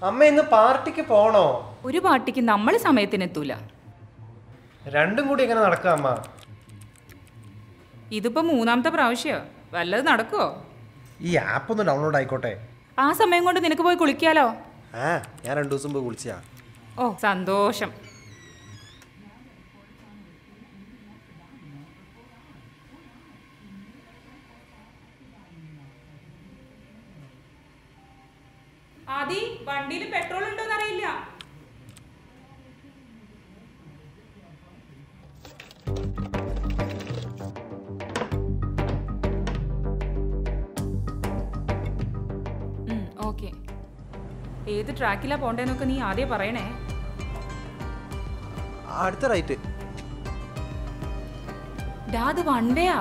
അമ്മ ഇന്ന് പാർട്ടിക്ക് പോണോ ഒരു പാർട്ടിക്ക് നമ്മൾ സമയത്തിനെത്തൂല രണ്ടും കൂടി എങ്ങനെ നടക്കുക അമ്മ ഇതിപ്പോ മൂന്നാമത്തെ പ്രാവശ്യ വല്ലത് നടക്കുവോ ഈ ആപ്പ് ഒന്ന് ഡൗൺലോഡ് ആയിക്കോട്ടെ ആ സമയം കൊണ്ട് നിനക്ക് പോയി കുളിക്കാലോ ആ ഞാൻ രണ്ടു ദിവസം പോയി വിളിച്ചാ ഓ സന്തോഷം ആദി വണ്ടിയിൽ പെട്രോൾ ഉണ്ടോന്ന് അറിയില്ല ഓക്കെ ഏത് ട്രാക്കിലാ പോണ്ടേന്നൊക്കെ നീ ആദ്യം പറയണേ അടുത്ത റൈറ്റ് ഡാ അത് വണ്ടയാ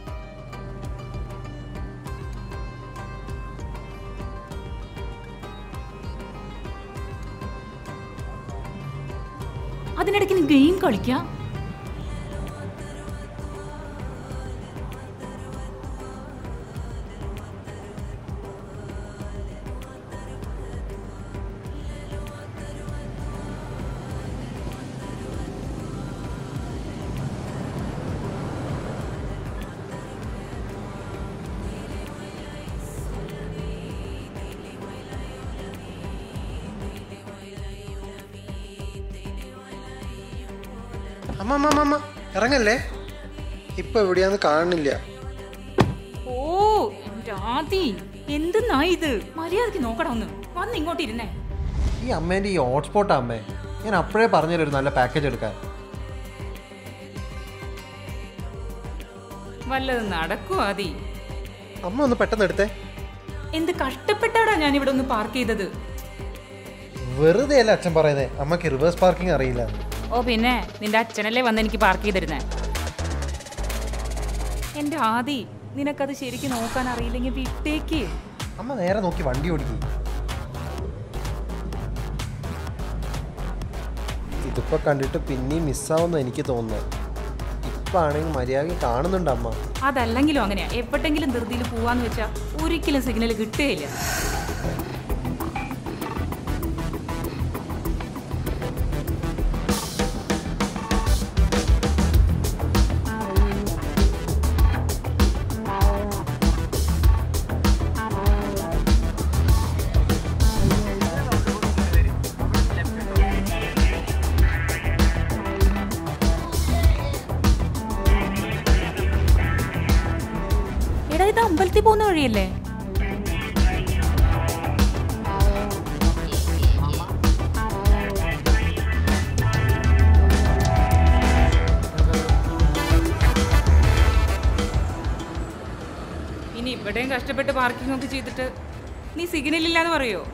അതിനിടയ്ക്ക് നീ ഗെയിം കളിക്കാം അമ്മ അമ്മ അമ്മ, അമ്മ ഇറങ്ങല്ലേ ഇപ്പൊ എവിടെയാന്ന് കാണുന്നില്ല ഓ എന്റെ ആദി എന്തെന്നാ ഇത് മര്യാദക്ക് നോക്കടാ ഒന്ന് വന്ന് ഇങ്ങോട്ട് ഇരുന്നേ ഈ അമ്മേന്റെ ഈ ഹോട്ട്സ്പോട്ടാ അമ്മേ ഞാൻ അപ്പോഴേ പറഞ്ഞല്ലോ ഒരു നല്ല പാക്കേജ് എടുക്കാൻ വല്ലത് നടക്കുവോ ആദി അമ്മ ഒന്ന് പെട്ടെന്ന് എടുത്തേ എന്ത് കഷ്ടപ്പെട്ടാടാ ഞാൻ ഇവിടെ ഒന്ന് പാർക്ക് ചെയ്തത് വെറുതെ അല്ല അച്ഛൻ പറയുന്നേ അമ്മക്ക് റിവേഴ്സ് പാർക്കിംഗ് അറിയില്ല ഓ പിന്നെ നിന്റെ അച്ഛനല്ലേ വന്ന് എനിക്ക് പാർക്ക് ചെയ്തിരുന്നേ എന്റെ ആദി നിനക്കത് ശരിക്കും നോക്കാൻ അറിയില്ലെങ്കിൽ വിട്ടേക്ക് അമ്മ നേരെ നോക്കി വണ്ടി ഓടിക്കും ഇതിപ്പോ കണ്ടിട്ട് പിന്നെയും മിസ്സാവുന്ന എനിക്ക് തോന്നുന്നത് ഇപ്പൊ ആണെങ്കിൽ മര്യാദ കാണുന്നുണ്ട് അമ്മ അതല്ലെങ്കിലും അങ്ങനെയാ എപ്പോഴെങ്കിലും ധൃതിയിൽ പോവാന്ന് വെച്ചാ ഒരിക്കലും സിഗ്നൽ കിട്ടുകയില്ല എടാ ഇത് അമ്പലത്തിൽ പോകുന്ന വഴിയല്ലേ ഇനി ഇവിടെയും കഷ്ടപ്പെട്ട് പാർക്കിംഗ് ഒക്കെ ചെയ്തിട്ട് നീ സിഗ്നൽ ഇല്ലാന്ന് പറയോ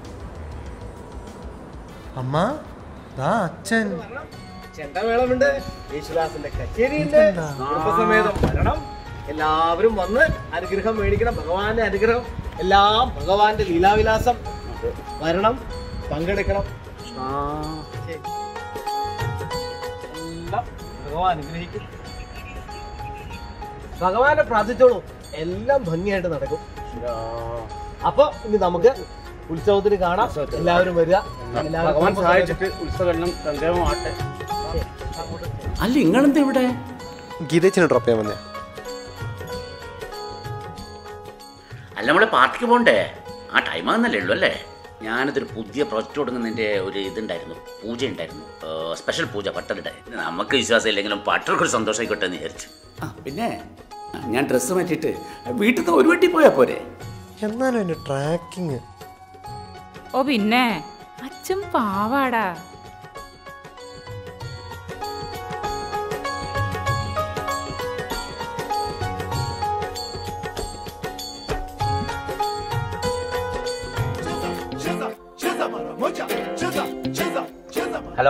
അമ്മ ദാ അച്ഛൻ ചെണ്ടമേളമുണ്ട് യേശുദാസിന്റെ കച്ചേരിയുണ്ട് ഇതെന്താ? കുടുംബസമേതം വരണം എല്ലാവരും വന്ന് അനുഗ്രഹം മേടിക്കണം ഭഗവാന്റെ അനുഗ്രഹം എല്ലാം ഭഗവാന്റെ ലീലാവിലാസം വരണം പങ്കെടുക്കണം ആ, ശരി. എല്ലാം ഭഗവാൻ അനുഗ്രഹിക്കും ഭഗവാനെ പ്രാർത്ഥിച്ചോളൂ എല്ലാം ഭംഗിയായിട്ട് നടക്കും അപ്പൊ ഇനി നമുക്ക് ഉത്സവത്തിന് കാണാം എല്ലാവരും വരിക എല്ലാവരും ഭഗവാൻ കുടുംബസമേതം. സഹായിച്ചിട്ട് ഉത്സവമെല്ലാം ഗംഗേമമാട്ടെ അല്ല നിങ്ങളെന്താ ഇവിടെ ഗീതച്ചിനെ ഡ്രോപ്പ് ചെയ്യാൻ വന്നേ അല്ല നമ്മളെ പാർട്ടിക്ക് പോണ്ടേ ആ ടൈം ആകുന്നല്ലേ ഉള്ളൂ അല്ലേ ഞാനിതൊരു പുതിയ പ്രൊജക്റ്റ് തുടങ്ങുന്നതിൻ്റെ ഒരു ഇതുണ്ടായിരുന്നു പൂജ ഉണ്ടായിരുന്നു സ്പെഷ്യൽ പൂജ പട്ടരുടെ നമുക്ക് വിശ്വാസം ഇല്ലെങ്കിലും പട്ടർക്ക് ഒരു സന്തോഷമായിക്കോട്ടെ എന്ന് വിചാരിച്ചു ആ പിന്നെ ഞാൻ ഡ്രസ്സ് മാറ്റിയിട്ട് വീട്ടിൽ നിന്ന് ഒരു വട്ടി പോയാൽ പോരെ എന്നാലും എന്റെ ട്രാക്കിങ് ഓ പിന്നെ അച്ഛൻ പാവാടാ ഹലോ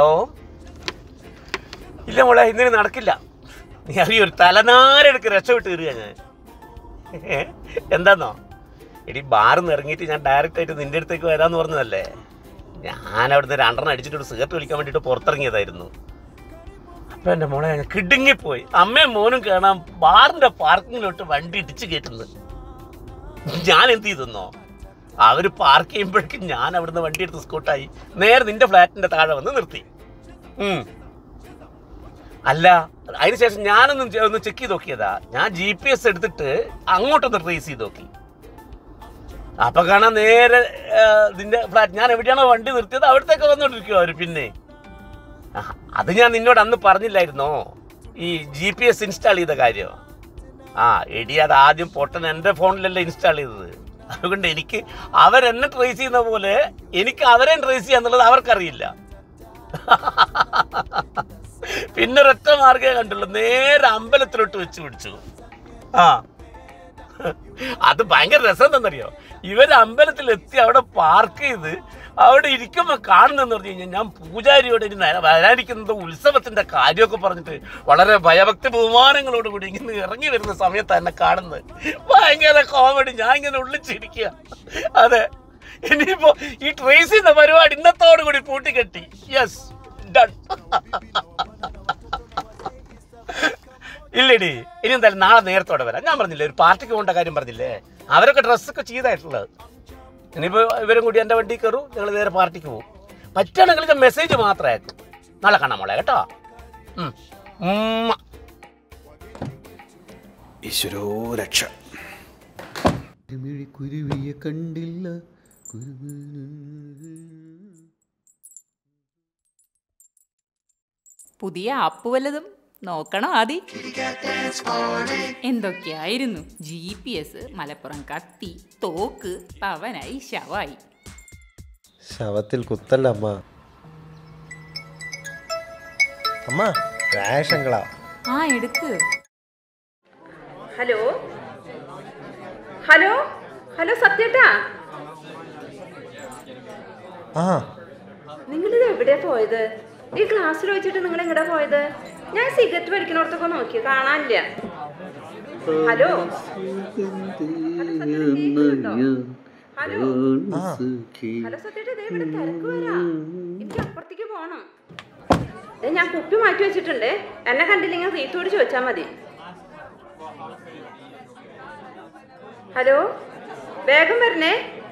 ഇല്ല മോളെ ഇന്നിന് നടക്കില്ല നീ അറിയോ ഒരു തലനാരെടുക്ക് രക്ഷപ്പെട്ട് കയറുക ഞാൻ ഏ? എന്താന്നോ എടി ബാറിൽ നിന്ന് ഇറങ്ങിയിട്ട് ഞാൻ ഡയറക്റ്റ് ആയിട്ട് നിന്റെ അടുത്തേക്ക് വരാന്ന് പറഞ്ഞതല്ലേ ഞാൻ അവിടുന്ന് രണ്ടെണ്ണം അടിച്ചിട്ട് ഒരു സിഗരറ്റ് വലിക്കാൻ വേണ്ടിയിട്ട് പുറത്തിറങ്ങിയതായിരുന്നു അപ്പൊ എന്റെ മോളെ ഞാൻ കിടുങ്ങിപ്പോയി അമ്മയും മോനും കാണാൻ ബാറിന്റെ പാർക്കിങ്ങിലോട്ട് വണ്ടി ഇടിച്ച് കയറ്റുന്നത് ഞാൻ എന്ത് ചെയ്തെന്നോ അവർ പാർക്ക് ചെയ്യുമ്പോഴേക്കും ഞാൻ അവിടുന്ന് വണ്ടി എടുത്ത് സ്കൂട്ടായി നേരെ നിന്റെ ഫ്ലാറ്റിന്റെ താഴെ വന്ന് നിർത്തി ഉം. അല്ല അതിനുശേഷം ഞാനൊന്ന് ചെ- ഒന്ന് ചെക്ക് ചെയ്ത് നോക്കിയതാ ഞാൻ ജി പി എസ് എടുത്തിട്ട് അങ്ങോട്ടൊന്ന് ട്രേസ് ചെയ്ത് നോക്കി അപ്പൊ കാണാൻ നേരെ ആ, നിന്റെ ഫ്ലാറ്റ് ഞാൻ എവിടെയാണോ വണ്ടി നിർത്തിയത് അവിടത്തേക്ക് വന്നോണ്ടിരിക്കുവോ അവര് പിന്നെ ആ, അത് ഞാൻ നിന്നോട് അന്ന് പറഞ്ഞില്ലായിരുന്നോ ഈ ജി പി എസ് ഇൻസ്റ്റാൾ ചെയ്ത കാര്യം ആ എടി അത് ആദ്യം പൊട്ടൻ എൻ്റെ ഫോണിലല്ല ഇൻസ്റ്റാൾ ചെയ്തത് അതുകൊണ്ട് എനിക്ക് അവരെന്നെ ട്രേസ് ചെയ്യുന്ന പോലെ എനിക്ക് അവരെ ട്രേസ് ചെയ്യാന്നുള്ളത് അവർക്കറിയില്ല പിന്നെ ഒരൊറ്റ മാർഗേ കണ്ടുള്ളൂ നേരെ അമ്പലത്തിലോട്ട് വെച്ച് പിടിച്ചു ആ അത് ഭയങ്കര രസം എന്താണെന്നറിയോ ഇവർ അമ്പലത്തിൽ എത്തി അവിടെ പാർക്ക് ചെയ്ത് അവിടെ ഇരിക്കുമ്പോൾ കാണുന്നെന്ന് പറഞ്ഞു കഴിഞ്ഞാൽ ഞാൻ പൂജാരിയോട് ഇനി നര- വരാനിരിക്കുന്നത് ഉത്സവത്തിന്റെ കാര്യമൊക്കെ പറഞ്ഞിട്ട് വളരെ ഭയഭക്തി ബഹുമാനങ്ങളോട് കൂടി ഇങ്ങനെ ഇറങ്ങി വരുന്ന സമയത്ത് എന്നെ കാണുന്നത് ഭയങ്കര കോമഡി ഞാൻ ഇങ്ങനെ ഉള്ളിച്ചിരിക്കുക അതെ ഇനിയിപ്പോ ഈ ട്രേസ് ചെയ്യുന്ന പരിപാടി ഇന്നത്തോടു കൂടി പൂട്ടിക്കെട്ടി യെസ് ഡൺ ഇല്ലടി ഇനി എന്തായാലും നാളെ നേരത്തോടെ വരാം ഞാൻ പറഞ്ഞില്ലേ ഒരു പാർട്ടിക്ക് പോകേണ്ട കാര്യം പറഞ്ഞില്ലേ അവരൊക്കെ ഡ്രസ്സൊക്കെ ചെയ്തായിട്ടുള്ളത് ഇനിയിപ്പോൾ ഇവരും കൂടി എൻ്റെ വണ്ടി കയറും ഞങ്ങൾ നേരെ പാർട്ടിക്ക് പോകും പറ്റുകയാണെങ്കിൽ ഞാൻ മെസ്സേജ് മാത്രം അയക്കും നാളെ കാണാം മോളെ കേട്ടോ ഉം. ഉമ്മ. ഈശ്വരോ രക്ഷ കുരുവിയെ കണ്ടില്ല പുതിയ ആപ്പ് വല്ലതും നോക്കണം ആദി എന്തൊക്കെയായിരുന്നു ജി പി എസ് മലപ്പുറം കത്തി തോക്ക് പവനായി ശവായി ശവത്തിൽ കുത്തല്ല അമ്മ അമ്മ റേഷങ്കളാ ആ എടുക്ക് ഹലോ ഹലോ ഹലോ സത്യേട്ടാ ആ നിങ്ങളിത് എവിടെയാ പോയത് ഈ ക്ലാസ്സിൽ വെച്ചിട്ട് നിങ്ങൾ എങ്ങടാ പോയത് ഞാൻ സിഗരറ്റ് വലിക്കണോടത്തൊക്കെ നോക്കി കാണാനില്ല ഹലോ ഹലോ ആ ഹലോ സത്യേട്ടാ ദേ ഇവിടെ തിരക്ക് വരാ എനിക്ക് അപ്പുറത്തേക്ക് പോണം ദേ ഞാൻ കുപ്പി മാറ്റി വെച്ചിട്ടുണ്ട് എന്നെ കണ്ടില്ലെങ്കിൽ റീത്തോട് ചോദിച്ചാൽ മതി ഹലോ വേഗം വരണേ